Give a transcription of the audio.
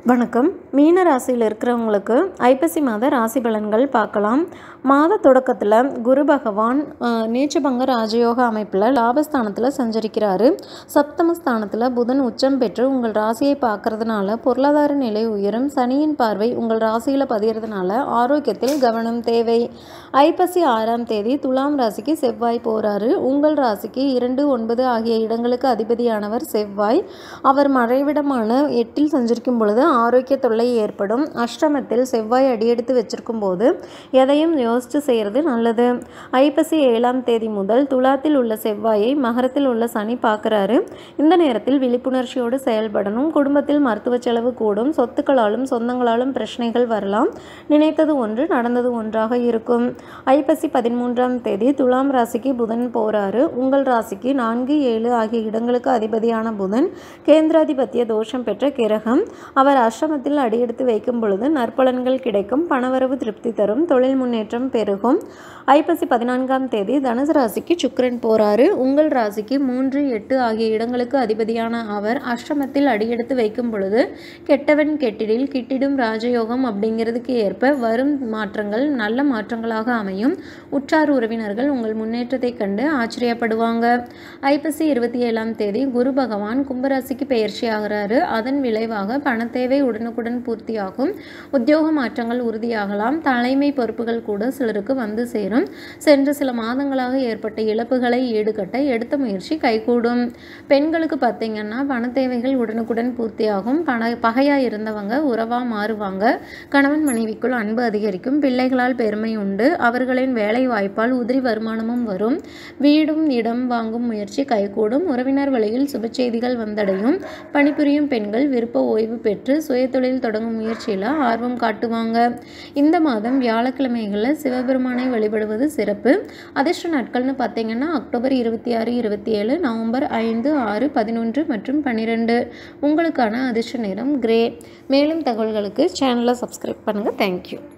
வணக்கம் மீன ராசியில் இருக்கிறவங்களுக்கு ஐப்பசி மாத ராசி பலன்கள் பார்க்கலாம் மாத தொடக்கத்தில் குரு பகவான் அஹ், நீச்சபங்க ராஜயோக அமைப்பில் லாபஸ்தானத்தில் சஞ்சரிக்கிறாரு சப்தமஸ்தானத்தில் புதன் உச்சம் பெற்று உங்கள் ராசியை பார்க்கறதுனால பொருளாதார நிலை உயரும் சனியின் பார்வை உங்கள் ராசியில் பதியறதுனால ஆரோக்கியத்தில் கவனம் தேவை ஐப்பசி ஆறாம் தேதி துலாம் ராசிக்கு செவ்வாய் போகிறாரு உங்கள் ராசிக்கு இரண்டு ஒன்பது ஆகிய இடங்களுக்கு அதிபதியானவர் செவ்வாய் அவர் மறைவிடமான எட்டில் சஞ்சரிக்கும் பொழுது ஆரோக்கிய தொல்லை ஏற்படும் அஷ்டமத்தில் செவ்வாய் அடியெடுத்து வச்சிருக்கும் போது எதையும் யோசித்து செய்கிறது நல்லது ஐப்பசி ஏழாம் தேதி முதல் துலாத்தில் உள்ள செவ்வாயை மகரத்தில் உள்ள சனி பார்க்குறாரு இந்த நேரத்தில் விழிப்புணர்ச்சியோடு செயல்படணும் குடும்பத்தில் மருத்துவ செலவு கூடும் சொத்துக்களாலும் சொந்தங்களாலும் பிரச்சனைகள் வரலாம் நினைத்தது ஒன்று நடந்தது ஒன்றாக இருக்கும் ஐப்பசி பதிமூன்றாம் தேதி துலாம் ராசிக்கு புதன் போறாரு உங்கள் ராசிக்கு நான்கு ஏழு ஆகிய இடங்களுக்கு அதிபதியான புதன் கேந்திராதிபத்திய தோஷம் பெற்ற கிரகம் அவர் அஷ்டமத்தில் அடியெடுத்து வைக்கும் பொழுது நற்பலன்கள் கிடைக்கும் பணவரவு திருப்தி தரும் தொழில் முன்னேற்றம் பெருகும் ஐப்பசி பதினான்காம் தேதி தனுசு ராசிக்கு சுக்கிரன் போறாரு உங்கள் ராசிக்கு மூன்று எட்டு ஆகிய இடங்களுக்கு அதிபதியான அவர் அஷ்டமத்தில் அடியெடுத்து வைக்கும் பொழுது கெட்டவன் கெட்டிடில் கிட்டிடும் ராஜயோகம் அப்படிங்கிறதுக்கு ஏற்ப வரும் மாற்றங்கள் நல்ல மாற்றங்களாக அமையும் உற்றார் உறவினர்கள் உங்கள் முன்னேற்றத்தை கண்டு ஆச்சரியப்படுவாங்க ஐப்பசி இருபத்தி ஏழாம் தேதி குரு பகவான் கும்பராசிக்கு பெயர்ச்சி ஆகிறாரு அதன் விளைவாக பணத்தேவை உடனுக்குடன் பூர்த்தியாகும் உத்தியோக மாற்றங்கள் உறுதியாகலாம் தலைமை பொறுப்புகள் கூட சிலருக்கு வந்து சேரும் சென்ற சில மாதங்களாக ஏற்பட்ட இழப்புகளை ஈடுகட்ட எடுத்த முயற்சி கைகூடும் பெண்களுக்கு பார்த்தீங்கன்னா பணத்தேவைகள் உடனுக்குடன் பூர்த்தியாகும் பண பகையாக இருந்தவங்க உறவாக மாறுவாங்க கணவன் மனைவிக்குள் அன்பு அதிகரிக்கும் பிள்ளைகளால் பெருமை உண்டு அவர்களின் வேலை வாய்ப்பால் உதிரி வருமானமும் வரும் வீடும் இடம் வாங்கும் முயற்சி கைகூடும் உறவினர் வழியில் சுப செய்திகள் வந்தடையும் பணிபுரியும் பெண்கள் விருப்ப ஓய்வு பெற்று சுயதொழில் தொடங்கும் முயற்சியில் ஆர்வம் காட்டுவாங்க இந்த மாதம் வியாழக்கிழமைகளில் சிவபெருமானை வழிபடுவது சிறப்பு அதிர்ஷ்ட நாட்கள்னு பார்த்தீங்கன்னா அக்டோபர் இருபத்தி ஆறு இருபத்தி ஏழு நவம்பர் ஐந்து ஆறு பதினொன்று மற்றும் பன்னிரெண்டு உங்களுக்கான அதிர்ஷ்ட நேரம் கிரே மேலும் தகவல்களுக்கு சேனலை சப்ஸ்கிரைப் பண்ணுங்கள் தேங்க்யூ